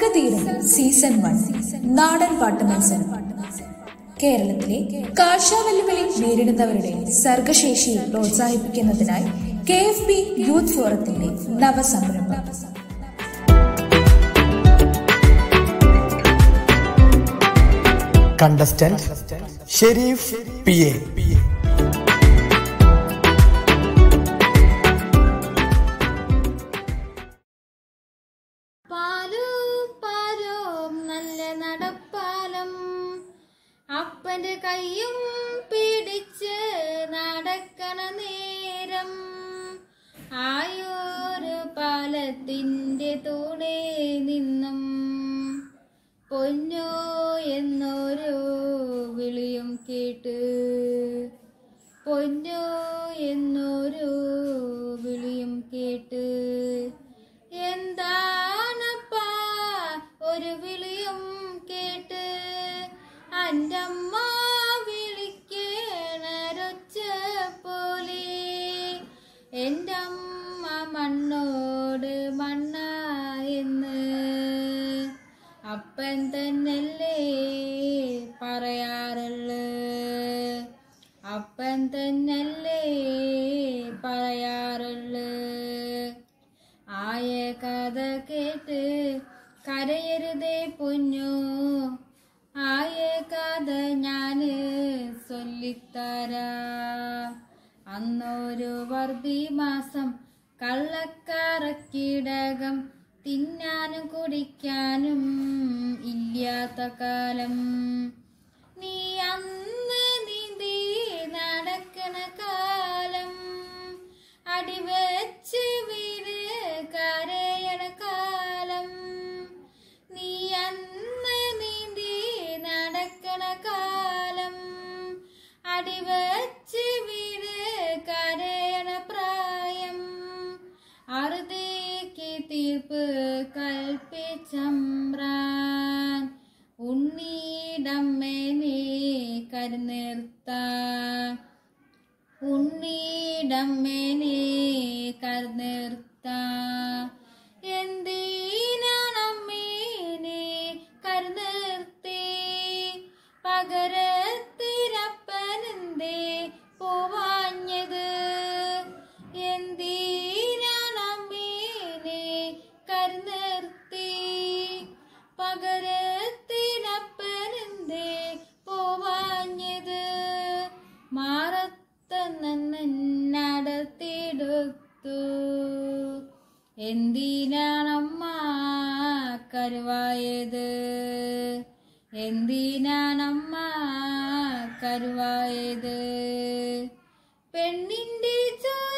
സ്വരതീരം season one നാടൻ പാട്ട് മത്സരം കേരളത്തിലെ കാഴ്ചാവെല്ലുവിളി നേരിടുന്നവരുടെ സർഗശേഷി പ്രോത്സാഹിപ്പിക്കുന്നതിനായി കെ എഫ് ബി യൂത്ത് ഫോറത്തിന്റെ നവസംരംഭം കണ്ടസ്റ്റന്റ് ഷെരീഫ് പി എ പാലു പാലോ നല്ല നടപ്പാലം അപ്പന്റെ കൈയും പിടിച്ച് നടക്കണ നേരം ആയൊരു പാലത്തിന്റെ തൂണേ നിന്നും പൊന്നോ എന്നൊരു വിളിയും കേട്ട് പൊന്നോ എന്നൊരു വിളിയും കേട്ട് എന്താണപ്പാ ഒരു വിളിയും കേട്ട് അൻ്റമ്മ വിളിക്കണരൊച്ച പോലെ എൻ്റെ അമ്മ മണ്ണോട് മണ്ണായെന്ന് അപ്പൻ തന്നല്ലേ പറയാറുള്ളു അപ്പൻ തന്നല്ലേ പറയാറുള്ളു ആയ കഥ കേട്ട് കരയരുതേ പൊന്നു ആയ കഥ ഞാന് ചൊല്ലിത്തരാ അന്നൊരു വർദ്ധി മാസം കള്ളക്കാറക്കിടകം തിന്നാനും കുടിക്കാനും ഇല്ലാത്ത കാലം നീ അന്ന് നീന്തി നടക്കണ കാലം അടിവെച്ച് വീട് കരയണ കാലം നീ അന്ന് നീന്തി നടക്കണ കാലം അടിവെച്ച് വീട് കരയണ പ്രായം അറുതേക്ക് തീർപ്പ് കൽപ്പിച്ചമ്രാൻ ഉണ്ണീടമ്മേനെ കരുനിർത്താൻ ഉണ്ണീടമ്മേനെ കരുനിർത്താൻ എന്തിനാണമ്മേനെ കരുനിർത്തി പകരത്തിരപ്പനെന്തേ പോവാഞ്ഞത് എന്തിനാണമ്മേനെ കരുനിർത്തി പകരത്തിനപ്പനെന്തേ പോവാഞ്ഞത് മാറത്തന്നടത്തിടുത്തു എന്തിനാണമ്മ കരുവായത് എന്തിനാണമ്മ കരുവായത് പെണ്ണിന്റെ ചോ